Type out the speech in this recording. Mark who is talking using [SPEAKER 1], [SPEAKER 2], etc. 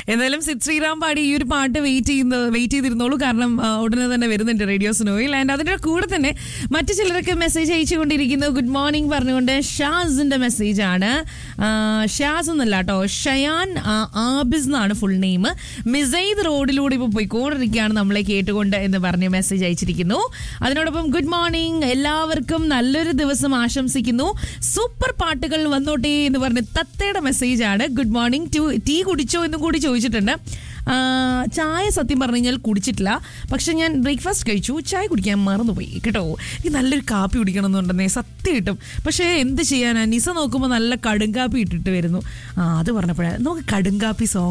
[SPEAKER 1] എന്തായാലും സിദ് ശ്രീറാം പാടി ഈ ഒരു പാട്ട് വെയിറ്റ് ചെയ്യുന്ന വെയിറ്റ് ചെയ്തിരുന്നോളൂ കാരണം ആ, ഉടനെ തന്നെ വരുന്നുണ്ട് റേഡിയോ സ്നോയിൽ ആൻഡ് അതിന്റെ കൂടെ തന്നെ മറ്റു ചിലരൊക്കെ മെസ്സേജ് അയച്ചുകൊണ്ടിരിക്കുന്നു ഗുഡ് മോർണിംഗ് പറഞ്ഞുകൊണ്ട് ഷാസിന്റെ മെസ്സേജ് ആണ് ആ, ഷാസ് എന്നല്ല കേട്ടോ ഷയാൻ ആ, ആബിസ് എന്നാണ് ഫുൾ നെയിം മിസൈദ് റോഡിലൂടെ ഇപ്പോൾ പോയിക്കൊണ്ടിരിക്കുകയാണ് നമ്മളെ കേട്ടുകൊണ്ട് എന്ന് പറഞ്ഞ് മെസ്സേജ് അയച്ചിരിക്കുന്നു അതിനോടൊപ്പം ഗുഡ് മോർണിംഗ് എല്ലാവർക്കും നല്ലൊരു ദിവസം ആശംസിക്കുന്നു സൂപ്പർ പാട്ടുകൾ വന്നോട്ടെ എന്ന് പറഞ്ഞ് തത്തയുടെ മെസ്സേജ് ആണ് ഗുഡ് മോർണിംഗ് ടു ടീ കുടിച്ചോ എന്നും കൂടി ചോദിച്ചിട്ടുണ്ട് ആ, ചായ സത്യം പറഞ്ഞു കഴിഞ്ഞാൽ കുടിച്ചിട്ടില്ല പക്ഷെ ഞാൻ ബ്രേക്ക്ഫാസ്റ്റ് കഴിച്ചു ചായ കുടിക്കാൻ മറന്നുപോയി കേട്ടോ എനിക്ക് നല്ലൊരു കാപ്പി കുടിക്കണം എന്നുണ്ടെന്നേ സത്യം കിട്ടും പക്ഷേ എന്ത് ചെയ്യാനാ നിസ നോക്കുമ്പോൾ നല്ല കടുങ്കാപ്പി ഇട്ടിട്ട് വരുന്നു ആ അത് പറഞ്ഞപ്പോഴാണ് നമുക്ക് കടുങ്കാപ്പി സോങ്